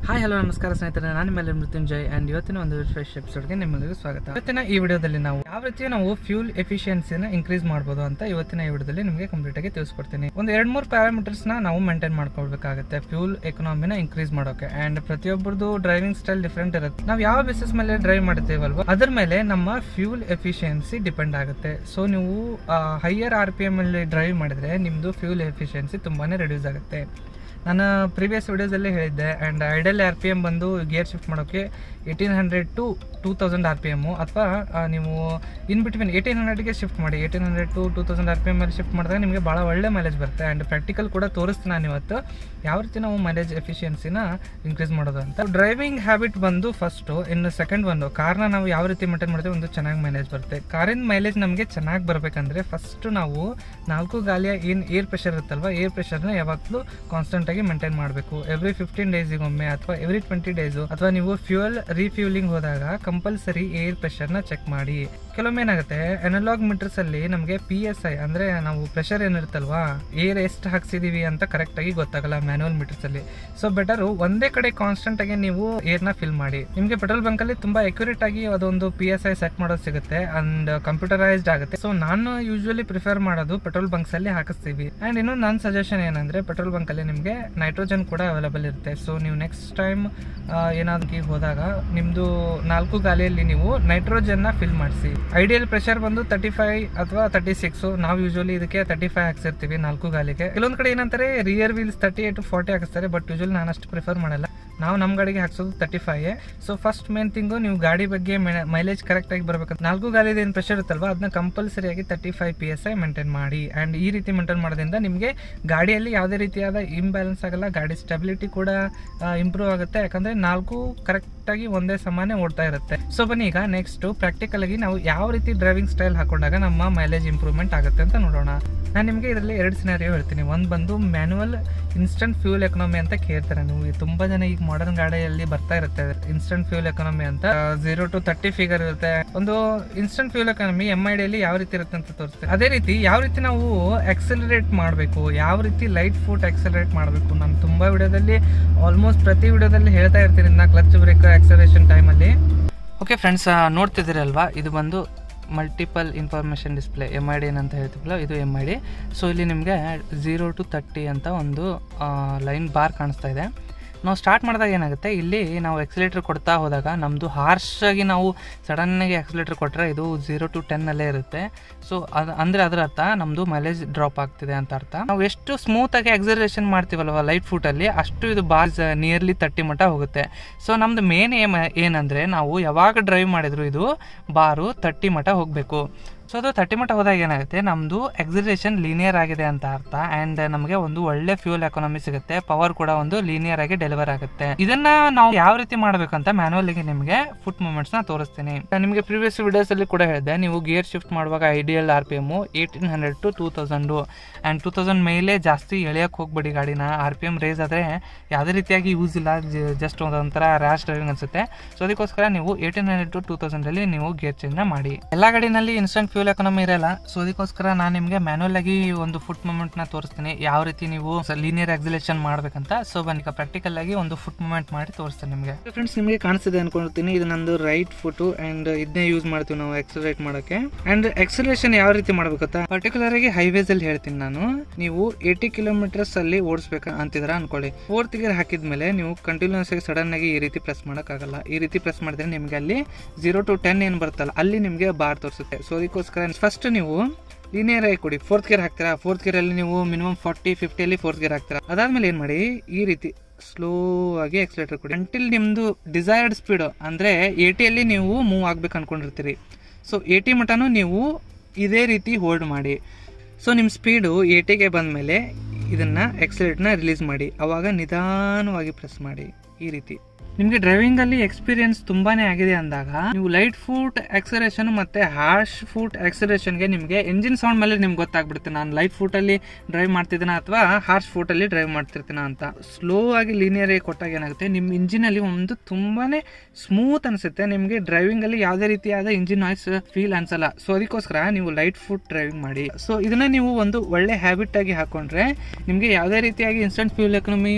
hi hello ನಮಸ್ಕಾರ ಸ್ನೇಹಿತರೆ ನಾನು ಮೇಲೆ ಮೃತ್ಯುಂಜಯ್ ಅಂಡ್ ಇವತ್ತಿನ ಒಂದು ಫ್ರೆಶ್ ಎಪಿಸೋಡ್ಗೆ ನಿಮ್ಮೆಲ್ಲರಿಗೂ ಸ್ವಾಗತ ಇವತ್ತಿನ ಈ ವಿಡಿಯೋದಲ್ಲಿ ನಾವು ಯಾವ ರೀತಿ ನಾವು ಫ್ಯೂಲ್ ಎಫಿಷಿಯನ್ಸಿನ ಇನ್ಕ್ರೀಸ್ ಮಾಡ್ಬೋದು ಅಂತ ಇವತ್ತಿನ ಈ ವಿಡಿಯೋದಲ್ಲಿ ನಿಮಗೆ ಕಂಪ್ಲೀಟ್ ಆಗಿ ತಿಳಿಸ್ಕೊಡ್ತೀನಿ ಒಂದು ಎರಡ್ ಮೂರು ಪ್ಯಾರಾಮೀಟರ್ಸ್ ನ ನಾವು ಮೇಂಟೈನ್ ಮಾಡ್ಕೊಳ್ಬೇಕಾಗುತ್ತೆ ಫ್ಯೂಲ್ ಎಕನಾಮಿನ ಇನ್ಕ್ರೀಸ್ ಮಾಡೋಕೆ ಅಂಡ್ ಪ್ರತಿಯೊಬ್ಬರದು ಡ್ರೈವಿಂಗ್ ಸ್ಟೈಲ್ ಡಿಫ್ರೆಂಟ್ ಇರುತ್ತೆ ನಾವು ಯಾವ ಬೇಸಿಸ್ ಮೇಲೆ ಡ್ರೈವ್ ಮಾಡ್ತೀವಲ್ವಾ ಅದ್ರ ಮೇಲೆ ನಮ್ಮ ಫ್ಯೂಲ್ ಎಫಿಷಿಯನ್ಸಿ ಡಿಪೆಂಡ್ ಆಗುತ್ತೆ ಸೊ ನೀವು ಹೈಯರ್ ಆರ್ ಪಿ ಎಮ್ ಅಲ್ಲಿ ಡ್ರೈವ್ ಮಾಡಿದ್ರೆ ನಿಮ್ದು ಫ್ಯೂಲ್ ಎಫಿಷಿಯನ್ಸಿ ತುಂಬಾನೇ ರೆಡ್ಯೂಸ್ ಆಗುತ್ತೆ ನಾನು ಪ್ರೀವಿಯಸ್ ವಿಡಿಯೋಸಲ್ಲೇ ಹೇಳಿದ್ದೆ and idle R P M ಬಂದು ಗೇರ್ ಶಿಫ್ಟ್ ಮಾಡೋಕ್ಕೆ eighteen hundred to two thousand R P M ಅಥವಾ ನೀವು ಇನ್ ಬಿಟ್ವೀನ್ ಏಯ್ಟೀನ್ ಹಂಡ್ರೆಡ್ಗೆ ಶಿಫ್ಟ್ ಮಾಡಿ eighteen hundred to two thousand R P M ಮೇಲೆ ಶಿಫ್ಟ್ ಮಾಡಿದಾಗ ನಿಮಗೆ ಭಾಳ ಒಳ್ಳೆ ಮೈಲೇಜ್ ಬರುತ್ತೆ ಆ್ಯಂಡ್ ಪ್ರಾಕ್ಟಿಕಲ್ ಕೂಡ ತೋರಿಸ್ತೀನಿ ನಾನು ಇವತ್ತು ಯಾವ ರೀತಿ ನಾವು ಮೈಲೇಜ್ ಎಫಿಷಿಯನ್ಸಿನ ಇನ್ಕ್ರೀಸ್ ಮಾಡೋದು ಅಂತ ಡ್ರೈವಿಂಗ್ ಹ್ಯಾಬಿಟ್ ಬಂದು ಫಸ್ಟು ಇನ್ನು ಸೆಕೆಂಡ್ ಒಂದು ಕಾರ್ನ ನಾವು ಯಾವ ರೀತಿ ಮೇಂಟೈನ್ ಮಾಡ್ತೀವಿ ಒಂದು ಚೆನ್ನಾಗಿ ಮೈಲೇಜ್ ಬರುತ್ತೆ ಕಾರಿನ ಮೈಲೇಜ್ ನಮಗೆ ಚೆನ್ನಾಗಿ ಬರಬೇಕಂದ್ರೆ ಫಸ್ಟ್ ನಾವು ನಾಲ್ಕು ಗಾಲಿಯ ಏನು ಏರ್ ಪ್ರೆಷರ್ ಇರುತ್ತಲ್ವ ಏರ್ ಪ್ರೆಷರ್ನ ಯಾವಾಗಲೂ ಕಾನ್ಸ್ಟೆಂಟ್ ಆಗಿ ಮೇಂಟೈನ್ ಮಾಡಬೇಕು ಎವ್ರಿ ಫಿಫ್ಟೀನ್ ಡೇಸಿಗೊಮ್ಮೆ ಅಥವಾ ಎವ್ರಿ ಟ್ವೆಂಟಿ ಡೇಸು ಅಥವಾ ನೀವು ಫ್ಯೂಯಲ್ ರೀಫ್ಯೂಲಿಂಗ್ ಹೋದಾಗ ಕಂಪಲ್ಸರಿ ಏರ್ ಪ್ರೆಷರ್ನ ಚೆಕ್ ಮಾಡಿ ಕೆಲವೊಮ್ಮೆ ಏನಾಗುತ್ತೆ ಅನಲಾಗ್ ಮೀಟರ್ಸ್ ಅಲ್ಲಿ ನಮಗೆ ಪಿ ಎಸ್ ಐ ಅಂದ್ರೆ ನಾವು ಪ್ರೆಷರ್ ಏನಿರುತ್ತಲ್ವಾ ಏರ್ ಎಷ್ಟು ಹಾಕ್ಸಿದೀವಿ ಅಂತ ಕರೆಕ್ಟ್ ಆಗಿ ಗೊತ್ತಾಗಲ್ಲ ಮ್ಯಾನುವಲ್ ಮೀಟರ್ಸ್ ಅಲ್ಲಿ ಸೊ ಬೆಟರ್ ಒಂದೇ ಕಡೆ ಕಾನ್ಸ್ಟೆಂಟ್ ಆಗಿ ನೀವು ಏರ್ನ ಫಿಲ್ ಮಾಡಿ ನಿಮಗೆ ಪೆಟ್ರೋಲ್ ಬಂಕ್ ಅಲ್ಲಿ ತುಂಬಾ ಅಕ್ಯುರೇಟ್ ಆಗಿ ಅದೊಂದು ಪಿ ಎಸ್ ಐ ಸೆಟ್ ಮಾಡೋದು ಸಿಗುತ್ತೆ ಅಂಡ್ ಕಂಪ್ಯೂಟರೈಸ್ಡ್ ಆಗುತ್ತೆ ಸೊ ನಾನು ಯೂಶುವಲಿ ಪ್ರಿಫರ್ ಮಾಡೋದು ಪೆಟ್ರೋಲ್ ಬಂಕ್ಸ್ ಅಲ್ಲಿ ಹಾಕಿಸ್ತೀವಿ ಅಂಡ್ ಇನ್ನು ನನ್ನ ಸಜೆಷನ್ ಏನಂದ್ರೆ ಪೆಟ್ರೋಲ್ ಬಂಕ್ ಅಲ್ಲಿ ನಿಮಗೆ ನೈಟ್ರೋಜನ್ ಕೂಡ ಅವೈಲೇಬಲ್ ಇರುತ್ತೆ ಸೊ ನೀವು ನೆಕ್ಸ್ಟ್ ಟೈಮ್ ಏನಾದ್ರು ಹೋದಾಗ ನಿಮ್ದು ನಾಲ್ಕು ಗಾಲಿಯಲ್ಲಿ ನೀವು ನೈಟ್ರೋಜನ್ ನ ಫಿಲ್ ಮಾಡಿಸಿ ಐಡಿಯಲ್ ಪ್ರೆಷರ್ ಬಂದು ತರ್ಟಿ ಫೈವ್ ಅಥವಾ ತರ್ಟಿ ಸಿಕ್ಸ್ ನಾವು ಯೂಶುವಲಿ ಇದಕ್ಕೆ ತರ್ಟಿ ಫೈವ್ ಹಾಕ್ಸಿರ್ತೀವಿ ನಾಲ್ಕು ಗಾಲಿಗೆ ಕೆಲವೊಂದ್ ಕಡೆ ಏನಂತಾರೆ rear wheels thirty eight forty ಹಾಕಿಸ್ತಾರೆ ಬಟ್ ಯೂಶುವಲಿ ನಾನು ಅಷ್ಟು ಪ್ರಿಫರ್ ಮಾಡಲ್ಲ ನಾವು ನಮ್ಮ ಗಾಡಿಗೆ ಹಾಕ್ಸೋದು thirty five so first main thing ನೀವು ಗಾಡಿ ಬಗ್ಗೆ ಮೈಲೇಜ್ ಕರೆಕ್ಟ್ ಆಗಿ ಬರ್ಬೇಕಂತ ನಾಲ್ಕು ಗಾಲಿದ ಏನು ಪ್ರೆಷರ್ ಇರುತ್ತಲ್ವಾ ಅದನ್ನ ಕಂಪಲ್ಸರಿ ಆಗಿ thirty five P S I maintain ಮಾಡಿ ಅಂಡ್ ಈ ರೀತಿ ಮೇಂಟೈನ್ ಮಾಡೋದ್ರಿಂದ ನಿಮಗೆ ಗಾಡಿಯಲ್ಲಿ ಯಾವುದೇ ರೀತಿಯಾದ ಇಂಬ್ಯಾಲೆನ್ಸ್ ಆಗಲ್ಲ ಗಾಡಿ ಸ್ಟೆಬಿಲಿಟಿ ಕೂಡ ಇಂಪ್ರೂವ್ ಆಗುತ್ತೆ ಯಾಕಂದ್ರೆ ನಾಲ್ಕು ಕರೆಕ್ಟ್ ಆಗಿ ಒಂದೇ ಸಮಾನೆ ಓಡ್ತಾ ಇರುತ್ತೆ ಸೊ ಬನ್ನಿ ಈಗ ನೆಕ್ಸ್ಟ್ ಪ್ರಾಕ್ಟಿಕಲ್ ಆಗಿ ನಾವು ಯಾವ ರೀತಿ ಡ್ರೈವಿಂಗ್ ಸ್ಟೈಲ್ ಹಾಕೊಂಡಾಗ ನಮ್ಮ ಮೈಲೇಜ್ ಇಂಪ್ರೂವ್ಮೆಂಟ್ ಆಗುತ್ತೆ ಅಂತ ನೋಡೋಣ ನಾನು ನಿಮಗೆ ಇದರಲ್ಲಿ ಎರಡು ಸಿನಾರಿಯೋ ಹೇಳ್ತೀನಿ ಒಂದು ಬಂದು ಮ್ಯಾನುವಲ್ ಇನ್ಸ್ಟಂಟ್ ಫ್ಯೂಲ್ ಎಕನಾಮಿ ಅಂತ ಕೇಳ್ತಾರೆ ನೀವು ತುಂಬಾ ಜನ ಈಗ ಮಾಡರ್ನ್ ಗಾಡಿಯಲ್ಲಿ ಬರ್ತಾ ಇರುತ್ತೆ ಇನ್ಸ್ಟಂಟ್ ಫ್ಯೂಲ್ ಎಕನಾಮಿ ಅಂತ ಜೀರೋ ಟು ತರ್ಟಿ ಫಿಗರ್ ಇರುತ್ತೆ ಒಂದು instant fuel economy M I ಡಿಯಲ್ಲಿ ಯಾವ ರೀತಿ ಇರುತ್ತೆ ಅಂತ ತೋರಿಸ್ತೀವಿ ಅದೇ ರೀತಿ ಯಾವ ರೀತಿ ನಾವು ಎಕ್ಸಲರೇಟ್ ಮಾಡಬೇಕು ಯಾವ ರೀತಿ ಲೈಟ್ ಫುಟ್ ಎಕ್ಸಲರೇಟ್ ಮಾಡಬೇಕು ನಾನು ತುಂಬಾ ವಿಡಿಯೋದಲ್ಲಿ ಆಲ್ಮೋಸ್ಟ್ ಪ್ರತಿ ವಿಡಿಯೋದಲ್ಲಿ ಹೇಳ್ತಾ ಇರ್ತೀನಿ ನಾ ಕ್ಲಚ್ ಬ್ರೇಕ್ ಆಕ್ಸಲರೇಷನ್ ಟೈಮಲ್ಲಿ ಓಕೆ ಫ್ರೆಂಡ್ಸ್ ನೋಡ್ತಿದ್ದೀರಲ್ವಾ ಇದು ಬಂದು multiple information display M I D ಏನಂತ ಹೇಳ್ತೀವಲ್ಲ ಇದು ಎಮ್ ಐ ಡಿ ಸೊ ಇಲ್ಲಿ ನಿಮಗೆ ಝೀರೋ ಟು ತರ್ಟಿ ಅಂತ ಒಂದು ಲೈನ್ ಬಾರ್ ಕಾಣಿಸ್ತಾ ಇದೆ ನಾವು ಸ್ಟಾರ್ಟ್ ಮಾಡಿದಾಗ ಏನಾಗುತ್ತೆ ಇಲ್ಲಿ ನಾವು ಎಕ್ಸಿಲೇಟರ್ ಕೊಡ್ತಾ ಹೋದಾಗ ನಮ್ಮದು ಹಾರ್ಶಾಗಿ ನಾವು ಸಡನ್ನಾಗಿ ಎಕ್ಸಿಲೇಟರ್ ಕೊಟ್ಟರೆ ಇದು ಝೀರೋ ಟು ಟೆನ್ನಲ್ಲೇ ಇರುತ್ತೆ ಸೊ ಅದು ಅಂದರೆ ಅದರ ಅರ್ಥ ನಮ್ಮದು ಮೈಲೇಜ್ ಡ್ರಾಪ್ ಆಗ್ತಿದೆ ಅಂತ ಅರ್ಥ ನಾವು ಎಷ್ಟು ಸ್ಮೂತಾಗಿ ಎಕ್ಸಲರೇಷನ್ ಮಾಡ್ತೀವಲ್ವ ಲೈಟ್ ಫುಟಲ್ಲಿ ಅಷ್ಟು ಇದು ಬಾರ್ ನಿಯರ್ಲಿ ತರ್ಟಿ ಮಟ್ಟ ಹೋಗುತ್ತೆ ಸೊ ನಮ್ಮದು ಮೇನ್ ಏಮ್ ಏನಂದರೆ ನಾವು ಯಾವಾಗ ಡ್ರೈವ್ ಮಾಡಿದ್ರು ಇದು ಬಾರು ತರ್ಟಿ ಮಟ್ಟ ಹೋಗಬೇಕು ಸೊ ಅದು ತರ್ಟಿ ಮಟ್ಟ ಹೋದಾಗ ಏನಾಗುತ್ತೆ ನಮ್ಮದು ಎಕ್ಸಿಲೇಷನ್ ಲೀನಿಯರ್ ಆಗಿದೆ ಅಂತ ಅರ್ಥ ಆ್ಯಂಡ್ ನಮಗೆ ಒಂದು ಒಳ್ಳೆ ಫ್ಯೂಲ್ ಎಕಾನಮಿ ಸಿಗುತ್ತೆ ಪವರ್ ಕೂಡ ಒಂದು ಲೀನಿಯರ್ ಆಗಿ ಡೆಲಿವರ್ ಆಗುತ್ತೆ ಇದನ್ನ ನಾವು ಯಾವ ರೀತಿ ಮಾಡಬೇಕಂತ ಮ್ಯಾನುವಲ್ಗೆ ನಿಮಗೆ ಫುಟ್ ಮೂಮೆಂಟ್ಸ್ನ ತೋರಿಸ್ತೀನಿ ನಿಮಗೆ ಪ್ರೀವಿಯಸ್ ವಿಡಿಯೋಸ್ ಅಲ್ಲಿ ಕೂಡ ಹೇಳಿದೆ ನೀವು ಗೇರ್ ಶಿಫ್ಟ್ ಮಾಡುವಾಗ ideal R P M eighteen hundred to two thousand and two thousand ಮೇಲೆ ಜಾಸ್ತಿ ಎಳೆಯಕ್ಕೆ ಹೋಗ್ಬೇಡಿ ಗಾಡಿನ ಆರ್ ಪಿ ಎಮ್ ರೇಸ್ ಆದರೆ ಯಾವುದೇ ರೀತಿಯಾಗಿ ಯೂಸ್ ಇಲ್ಲ ಜಸ್ಟ್ ಒಂದೊಂಥರ ರ್ಯಾಶ್ ಡ್ರೈವಿಂಗ್ ಅನ್ಸುತ್ತೆ ಸೊ ಅದಕ್ಕೋಸ್ಕರ ನೀವು ಏಯ್ಟೀನ್ ಹಂಡ್ರೆಡ್ ಟು ಟೂ ತೌಸಂಡಲ್ಲಿ ನೀವು ಗೇರ್ ಚೇಂಜ್ನ ಮಾಡಿ ಎಲ್ಲ ಗಾಡಿನಲ್ಲಿ ಇನ್ಸ್ಟಂಟ್ ಫ್ಯೂಲ್ ಎಕಾನಮಿ ಇರಲ್ಲ ಸೊ ಅದಕ್ಕೋಸ್ಕರ ನಾನು ನಿಮಗೆ ಮ್ಯಾನುವಲ್ ಆಗಿ ಒಂದು ಫುಟ್ ಮೂಮೆಂಟ್ ನ ತೋರಿಸ್ತೀನಿ ಯಾವ ರೀತಿ ನೀವು ಲೀನಿಯರ್ ಎಕ್ಸಿಲೇಷನ್ ಮಾಡಬೇಕಂತ ಸೊ ಬನ್ನಿ ಪ್ರಾಕ್ಟಿಕಲ್ ಆಗಿ ಒಂದು ಫುಟ್ ಮೂಮೆಂಟ್ ಮಾಡಿ ತೋರಿಸ್ತೀನಿ ನಿಮಗೆ ಫ್ರೆಂಡ್ಸ್ ನಿಮಗೆ ಕಾಣಿಸ್ತಿದೆ ಅನ್ಕೊಳ್ತೀನಿ ಇದು ನಂದು ರೈಟ್ ಫುಟ್ ಅಂಡ್ ಇದನ್ನೇ ಯೂಸ್ ಮಾಡ್ತೀವಿ ನಾವು ಎಕ್ಸಲರೇಟ್ ಮಾಡೋಕೆ ಅಂಡ್ ಎಕ್ಸಲೇಷನ್ ಯಾವ ರೀತಿ ಮಾಡ್ಬೇಕಂತ ಪರ್ಟಿಕ್ಯುಲರ್ ಆಗಿ ಹೈವೇಸ್ ಅಲ್ಲಿ ಹೇಳ್ತೀನಿ ನಾನು ನೀವು ಏಯ್ಟಿ ಕಿಲೋಮೀಟರ್ಸ್ ಅಲ್ಲಿ ಓಡಿಸ್ಬೇಕು ಅಂತಿದ್ರ ಅನ್ಕೊಳ್ಳಿ ಫೋರ್ತ್ ಗೇರ್ ಹಾಕಿದ್ಮೇಲೆ ನೀವು ಕಂಟಿನ್ಯೂಸ್ ಆಗಿ ಸಡನ್ ಆಗಿ ಈ ರೀತಿ ಪ್ರೆಸ್ ಆಗಲ್ಲ ಈ ರೀತಿ ಪ್ರೆಸ್ ಮಾಡಿದ್ರೆ ನಿಮಗೆ ಅಲ್ಲಿ ಜೀರೋ ಟು ಟೆನ್ ಏನು ಬರುತ್ತಲ್ಲ ಅಲ್ಲಿ ನಿಮಗೆ ಬಾರ್ ತೋರಿಸುತ್ತೆ ಸೊ ಅದಕ್ಕೋಸ್ಕರ ಫಸ್ಟ್ ನೀವು ಲೀನಿಯರ್ ಆಗಿ ಕೊಡಿ ಫೋರ್ತ್ ಗೇರ್ ಹಾಕ್ತೀರಾ ಫೋರ್ತ್ ಗೇರ್ ಅಲ್ಲಿ ನೀವು ಮಿನಿಮಮ್ ಫಾರ್ಟಿ ಫಿಫ್ಟಿಯಲ್ಲಿ ಫೋರ್ತ್ ಗೇರ್ ಹಾಕ್ತೀರಾ ಅದಾದ್ಮೇಲೆ ಏನ್ ಮಾಡಿ ಈ ರೀತಿ ಸ್ಲೋ ಆಗಿ ಎಕ್ಸಲೇಟರ್ ಕೊಡಿ ಅಂಟಿಲ್ ನಿಮ್ದು ಡಿಸೈರ್ಡ್ ಸ್ಪೀಡ್ ಅಂದ್ರೆ ಏಟಿಯಲ್ಲಿ ನೀವು ಮೂವ್ ಆಗ್ಬೇಕು ಅನ್ಕೊಂಡಿರ್ತೀರಿ ಸೊ ಏಟಿ ಮಟನು ನೀವು ಇದೇ ರೀತಿ ಹೋಲ್ಡ್ ಮಾಡಿ ಸೊ ನಿಮ್ಮ ಸ್ಪೀಡು ಏಟಿಗೆ ಬಂದಮೇಲೆ ಇದನ್ನ ಎಕ್ಸಲೇಟ್ನ ರಿಲೀಸ್ ಮಾಡಿ ಅವಾಗ ನಿಧಾನವಾಗಿ ಪ್ರೆಸ್ ಮಾಡಿ ಈ ರೀತಿ ನಿಮಗೆ ಡ್ರೈವಿಂಗ್ ಅಲ್ಲಿ ಎಕ್ಸ್ಪೀರಿಯನ್ಸ್ ತುಂಬಾನೇ ಆಗಿದೆ ಅಂದಾಗ ನೀವು ಲೈಟ್ ಫೂಟ್ ಎಕ್ಸಲೇಷನ್ ಮತ್ತೆ ಹಾರ್ಶ್ ಫೂಟ್ ಎಕ್ಸಲೇಷನ್ಗೆ ನಿಮಗೆ ಎಂಜಿನ್ ಸೌಂಡ್ ಮೇಲೆ ನಿಮ್ಗೆ ಗೊತ್ತಾಗ್ಬಿಡುತ್ತೆ ನಾನು ಲೈಟ್ ಫೂಟ್ ಅಲ್ಲಿ ಡ್ರೈವ್ ಮಾಡ್ತಿದ್ದೀನ ಅಥವಾ ಹಾರ್ಶ್ ಫೂಟ್ ಅಲ್ಲಿ ಡ್ರೈವ್ ಮಾಡ್ತಿರ್ತೀನ ಅಂತ ಸ್ಲೋ ಆಗಿ ಲೀನಿಯರ್ ಆಗಿ ಕೊಟ್ಟಾಗ ಏನಾಗುತ್ತೆ ನಿಮ್ಮ ಇಂಜಿನ್ ಅಲ್ಲಿ ಒಂದು ತುಂಬಾನೇ ಸ್ಮೂತ್ ಅನ್ಸುತ್ತೆ ನಿಮಗೆ ಡ್ರೈವಿಂಗ್ ಅಲ್ಲಿ ಯಾವುದೇ ರೀತಿಯಾದ ಇಂಜಿನ್ ನಾಯ್ಸ್ ಫೀಲ್ ಅನ್ಸಲ್ಲ ಸೊ ಅದಕ್ಕೋಸ್ಕರ ನೀವು ಲೈಟ್ ಫುಟ್ ಡ್ರೈವಿಂಗ್ ಮಾಡಿ ಸೊ ಇದನ್ನ ನೀವು ಒಂದು ಒಳ್ಳೆ ಹ್ಯಾಬಿಟ್ ಆಗಿ ಹಾಕೊಂಡ್ರೆ ನಿಮಗೆ ಯಾವುದೇ ರೀತಿಯಾಗಿ ಇನ್ಸ್ಟಂಟ್ ಫ್ಯೂಲ್ ಎಕನಮಿ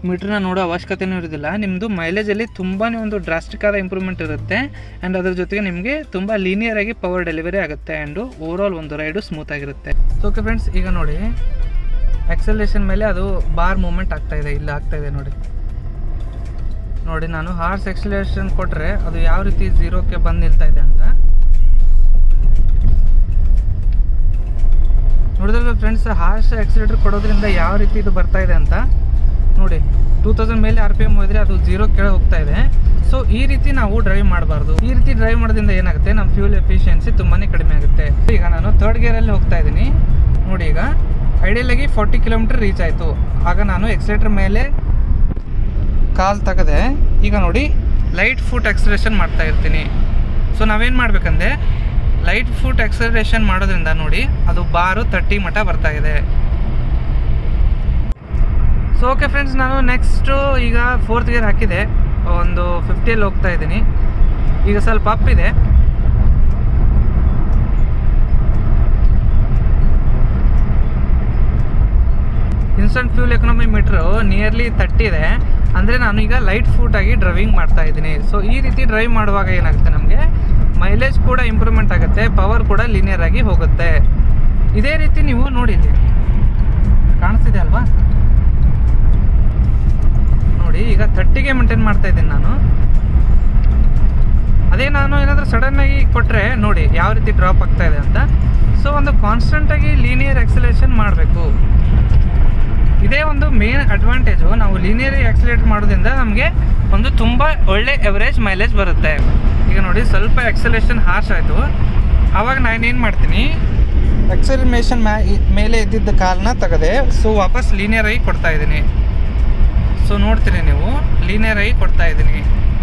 ಮೀಟ್ರನ್ನ ನೋಡೋ ಅವಶ್ಯಕತೆನೂ ಇರೋದಿಲ್ಲ ನಿಮ್ಮದು ಮೈಲೇಜಲ್ಲಿ ತುಂಬಾ ಒಂದು ಡ್ರಾಸ್ಟಿಕ್ ಆದ ಇಂಪ್ರೂವ್ಮೆಂಟ್ ಇರುತ್ತೆ ಆ್ಯಂಡ್ ಅದ್ರ ಜೊತೆಗೆ ನಿಮಗೆ ತುಂಬ ಲೀನಿಯರ್ ಆಗಿ ಪವರ್ ಡೆಲಿವರಿ ಆಗುತ್ತೆ ಆ್ಯಂಡು ಓವರಾಲ್ ಒಂದು ರೈಡು ಸ್ಮೂತ್ ಆಗಿರುತ್ತೆ ಓಕೆ ಫ್ರೆಂಡ್ಸ್ ಈಗ ನೋಡಿ ಆಕ್ಸಲೇಷನ್ ಮೇಲೆ ಅದು ಬಾರ್ ಮೂಮೆಂಟ್ ಆಗ್ತಾ ಇದೆ ಇಲ್ಲಿ ಆಗ್ತಾ ಇದೆ ನೋಡಿ ನೋಡಿ ನಾನು ಹಾರ್ಸ್ ಎಕ್ಸಲೇಷನ್ ಕೊಟ್ಟರೆ ಅದು ಯಾವ ರೀತಿ ಝೀರೋಕ್ಕೆ ಬಂದು ನಿಲ್ತಾ ಇದೆ ಅಂತ ನೋಡಿದ್ರೆ ಫ್ರೆಂಡ್ಸ್ ಹಾರ್ಸ್ ಎಕ್ಸಿಲೇಟರ್ ಕೊಡೋದ್ರಿಂದ ಯಾವ ರೀತಿ ಇದು ಬರ್ತಾ ಇದೆ ಅಂತ ನೋಡಿ ಟೂ ತೌಸಂಡ್ ಮೇಲೆ ಆರ್ ಪಿ ಎಮ್ ಹೋದ್ರೆ ಅದು ಜೀರೋ ಕೆಳಗೆ ಹೋಗ್ತಾ ಇದೆ ಸೊ ಈ ರೀತಿ ನಾವು ಡ್ರೈವ್ ಮಾಡಬಾರ್ದು ಈ ರೀತಿ ಡ್ರೈವ್ ಮಾಡೋದ್ರಿಂದ ಏನಾಗುತ್ತೆ ನಮ್ಮ ಫ್ಯೂಲ್ ಎಫಿಷಿಯನ್ಸಿ ತುಂಬಾ ಕಡಿಮೆ ಆಗುತ್ತೆ ಈಗ ನಾನು ಥರ್ಡ್ ಗೇರಲ್ಲಿ ಹೋಗ್ತಾ ಇದ್ದೀನಿ ನೋಡಿ ಈಗ ಐಡಿಯಲ್ ಆಗಿ ಫಾರ್ಟಿ ಕಿಲೋಮೀಟರ್ ರೀಚ್ ಆಯಿತು ಆಗ ನಾನು ಎಕ್ಸಿಲೇಟರ್ ಮೇಲೆ ಕಾಲ್ ತೆಗೆದೆ ಈಗ ನೋಡಿ ಲೈಟ್ ಫುಟ್ ಎಕ್ಸಲೇಷನ್ ಮಾಡ್ತಾ ಇರ್ತೀನಿ ಸೊ ನಾವೇನು ಮಾಡ್ಬೇಕಂದ್ರೆ ಲೈಟ್ ಫುಟ್ ಎಕ್ಸಲೇಷನ್ ಮಾಡೋದ್ರಿಂದ ನೋಡಿ ಅದು ಬಾರು ತರ್ಟಿ ಮಟ ಬರ್ತಾ ಇದೆ ಸೊ ಓಕೆ ಫ್ರೆಂಡ್ಸ್ ನಾನು ನೆಕ್ಸ್ಟು ಈಗ ಫೋರ್ತ್ ಗೇರ್ ಹಾಕಿದೆ ಒಂದು ಫಿಫ್ಟಿಯಲ್ಲಿ ಹೋಗ್ತಾ ಇದ್ದೀನಿ ಈಗ ಸ್ವಲ್ಪ ಅಪ್ ಇದೆ instant fuel economy meter nearly thirty ಇದೆ ಅಂದರೆ ನಾನು ಈಗ ಲೈಟ್ ಫೂಟ್ ಆಗಿ ಡ್ರೈವಿಂಗ್ ಮಾಡ್ತಾ ಇದ್ದೀನಿ ಸೊ ಈ ರೀತಿ ಡ್ರೈವ್ ಮಾಡುವಾಗ ಏನಾಗುತ್ತೆ ನಮಗೆ ಮೈಲೇಜ್ ಕೂಡ ಇಂಪ್ರೂವ್ಮೆಂಟ್ ಆಗುತ್ತೆ ಪವರ್ ಕೂಡ ಲೀನಿಯರ್ ಆಗಿ ಹೋಗುತ್ತೆ ಇದೇ ರೀತಿ ನೀವು ನೋಡಿದ್ರಿ ಕಾಣಿಸ್ತಿದೆ ಅಲ್ವಾ ನೋಡಿ ಈಗ ತರ್ಟಿಗೆ ಮೇಂಟೈನ್ ಮಾಡ್ತಾ ಇದ್ದೀನಿ ನಾನು ಅದೇ ನಾನು ಏನಾದರೂ ಸಡನ್ ಆಗಿ ಕೊಟ್ಟರೆ ನೋಡಿ ಯಾವ ರೀತಿ ಡ್ರಾಪ್ ಆಗ್ತಾ ಇದೆ ಅಂತ ಸೊ ಒಂದು ಕಾನ್ಸ್ಟೆಂಟಾಗಿ ಲೀನಿಯರ್ ಎಕ್ಸಲೇಷನ್ ಮಾಡಬೇಕು ಇದೇ ಒಂದು ಮೇನ್ ಅಡ್ವಾಂಟೇಜು ನಾವು ಲೀನಿಯರ್ ಆಕ್ಸಿಲೇಟ್ ಮಾಡೋದ್ರಿಂದ ನಮಗೆ ಒಂದು ತುಂಬ ಒಳ್ಳೆ ಎವರೇಜ್ ಮೈಲೇಜ್ ಬರುತ್ತೆ ಈಗ ನೋಡಿ ಸ್ವಲ್ಪ ಎಕ್ಸಲೇಷನ್ ಹಾರ್ಶ್ ಆಯಿತು ಆವಾಗ ನಾನೇನು ಮಾಡ್ತೀನಿ ಎಕ್ಸಲೇಷನ್ ಮ್ಯಾ ಮೇಲೆ ಇದ್ದಿದ್ದ ಕಾಲನ್ನ ತೆಗೆದೆ ಸೊ ವಾಪಸ್ ಲೀನಿಯರ್ ಆಗಿ ಕೊಡ್ತಾ ಇದ್ದೀನಿ ಸೊ ನೋಡ್ತೀರಿ ನೀವು ಲೀನಿಯರ್ ಆಗಿ ಕೊಡ್ತಾ ಇದ್ದೀನಿ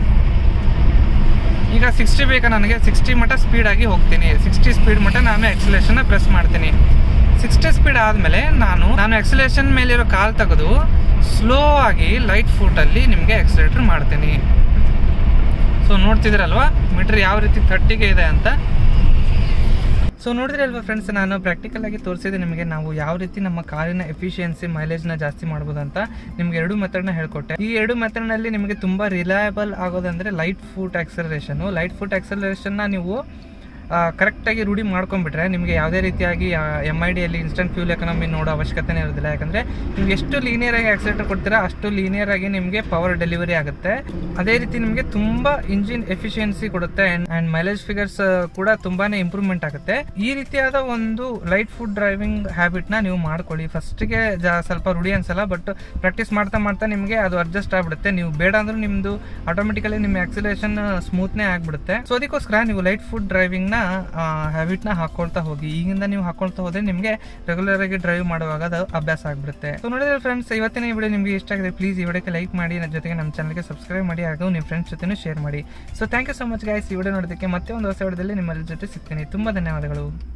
ಈಗ ಸಿಕ್ಸ್ಟಿ ಬೇಕಾ ನನಗೆ ಸಿಕ್ಸ್ಟಿ ಮಟ್ಟ ಸ್ಪೀಡಾಗಿ ಹೋಗ್ತೀನಿ ಸಿಕ್ಸ್ಟಿ ಸ್ಪೀಡ್ ಮಟ್ಟ ನಾನು ಎಕ್ಸಲೇಷನ್ನ ಪ್ರೆಸ್ ಮಾಡ್ತೀನಿ ಸಿಕ್ಸ್ಟಿ ಸ್ಪೀಡ್ ಆದಮೇಲೆ ನಾನು ನಾನು ಎಕ್ಸಲೇಷನ್ ಮೇಲಿರೋ ಕಾಲ್ ತೆಗೆದು ಸ್ಲೋ ಆಗಿ ಲೈಟ್ ಫೂಟಲ್ಲಿ ನಿಮಗೆ ಎಕ್ಸಲೇಟರ್ ಮಾಡ್ತೀನಿ ಸೊ ನೋಡ್ತಿದ್ದೀರಲ್ವಾ ಮೀಟ್ರ್ ಯಾವ ರೀತಿ ಥರ್ಟಿಗೆ ಇದೆ ಅಂತ ಸೊ ನೋಡಿದ್ರಲ್ವಾ ಫ್ರೆಂಡ್ಸ್ ನಾನು ಪ್ರಾಕ್ಟಿಕಲ್ ಆಗಿ ತೋರಿಸಿದೆ ನಿಮಗೆ ನಾವು ಯಾವ ರೀತಿ ನಮ್ಮ ಕಾರಿನ ಎಫಿಷಿಯನ್ಸಿ ಮೈಲೇಜ್ನ ಜಾಸ್ತಿ ಮಾಡ್ಬೋದು ಅಂತ ನಿಮ್ಗೆ ಎರಡು ಮೆಥಡ್ನ ಹೇಳ್ಕೊಟ್ಟೆ ಈ ಎರಡು ಮೆಥಡ್ನಲ್ಲಿ ನಿಮಗೆ ತುಂಬ ರಿಲಯಬಲ್ ಆಗೋದಂದ್ರೆ light foot acceleration light foot ಆಕ್ಸಲರೇಷನ್ನ ನೀವು ಕರೆಕ್ಟಾಗಿ ರೂಢಿ ಮಾಡ್ಕೊಂಡ್ಬಿಟ್ರೆ ನಿಮಗೆ ಯಾವುದೇ ರೀತಿಯಾಗಿ ಎಮ್ ಐ ಡಿಯಲ್ಲಿ ಇನ್ಸ್ಟಂಟ್ ಫ್ಯೂಲ್ ಎಕನಾಮಿ ನೋಡೋ ಅವಶ್ಯಕತೆನೇ ಇರೋದಿಲ್ಲ ಯಾಕಂದರೆ ನೀವು ಎಷ್ಟು ಲೀನಿಯರ್ ಆಗಿ ಆಕ್ಸಿಲೇಟರ್ ಕೊಡ್ತೀರಾ ಅಷ್ಟು ಲೀನಿಯರ್ ಆಗಿ ನಿಮಗೆ ಪವರ್ ಡೆಲಿವರಿ ಆಗುತ್ತೆ ಅದೇ ರೀತಿ ನಿಮಗೆ ತುಂಬ ಇಂಜಿನ್ ಎಫಿಷಿಯನ್ಸಿ ಕೊಡುತ್ತೆ ಆ್ಯಂಡ್ ಮೈಲೇಜ್ ಫಿಗರ್ಸ್ ಕೂಡ ತುಂಬಾ ಇಂಪ್ರೂವ್ಮೆಂಟ್ ಆಗುತ್ತೆ ಈ ರೀತಿಯಾದ ಒಂದು ಲೈಟ್ ಫುಡ್ ಡ್ರೈವಿಂಗ್ ಹ್ಯಾಬಿಟ್ನ ನೀವು ಮಾಡ್ಕೊಳ್ಳಿ ಫಸ್ಟಿಗೆ ಜಾ ಸ್ವಲ್ಪ ರೂಢಿ ಅನ್ಸಲ್ಲ ಬಟ್ ಪ್ರಾಕ್ಟೀಸ್ ಮಾಡ್ತಾ ಮಾಡ್ತಾ ನಿಮಗೆ ಅದು ಅಡ್ಜಸ್ಟ್ ಆಗ್ಬಿಡುತ್ತೆ ನೀವು ಬೇಡ ಅಂದ್ರೂ ನಿಮ್ಮದು ಆಟೋಮೆಟಿಕಲಿ ನಿಮ್ಮ ಆಕ್ಸಿಲೇಷನ್ ಸ್ಮೂತ್ನೇ ಆಗ್ಬಿಡುತ್ತೆ ಸೊ ಅದಕ್ಕೋಸ್ಕರ ನೀವು ಲೈಟ್ ಫುಡ್ ಡ್ರೈವಿಂಗ್ನ ಹ್ಯಾಬಿಟ್ನ ಹಾಕೊಳ್ತಾ ಹೋಗಿ ಈಗಿಂದ ನೀವು ಹಾಕೊಳ್ತಾ ಹೋದ್ರೆ ನಿಮಗೆ ರೆಗ್ಯುಲರ್ ಆಗಿ ಡ್ರೈವ್ ಮಾಡುವಾಗ ಅದು ಅಭ್ಯಾಸ ಆಗ್ಬಿಡುತ್ತೆ ಸೊ ನೋಡಿದ್ರೆ ಫ್ರೆಂಡ್ಸ್ ಇವತ್ತಿನ ಈ ವಿಡಿಯೋ ನಿಮಗೆ ಇಷ್ಟ ಆಗಿದೆ ಪ್ಲೀಸ್ ಈ ವಿಡಿಯೋಕ್ಕೆ ಲೈಕ್ ಮಾಡಿ ನನ್ನ ಜೊತೆಗೆ ನಮ್ಮ ಚಾನಲ್ಗೆ ಸಬ್ಸ್ಕ್ರೈಬ್ ಮಾಡಿ ಹಾಗೂ ನಿಮ್ಮ ಫ್ರೆಂಡ್ಸ್ ಜೊತೆ ಶೇರ್ ಮಾಡಿ so thank you so much guys ಈ ವಿಡಿಯೋ ನೋಡೋದಕ್ಕೆ ಮತ್ತೆ ಒಂದು ಹೊಸ ವಿಡಿಯೋದಲ್ಲಿ ನಿಮ್ಮೆಲ್ಲ ಜೊತೆ ಸಿಗ್ತೀನಿ ತುಂಬ ಧನ್ಯವಾದಗಳು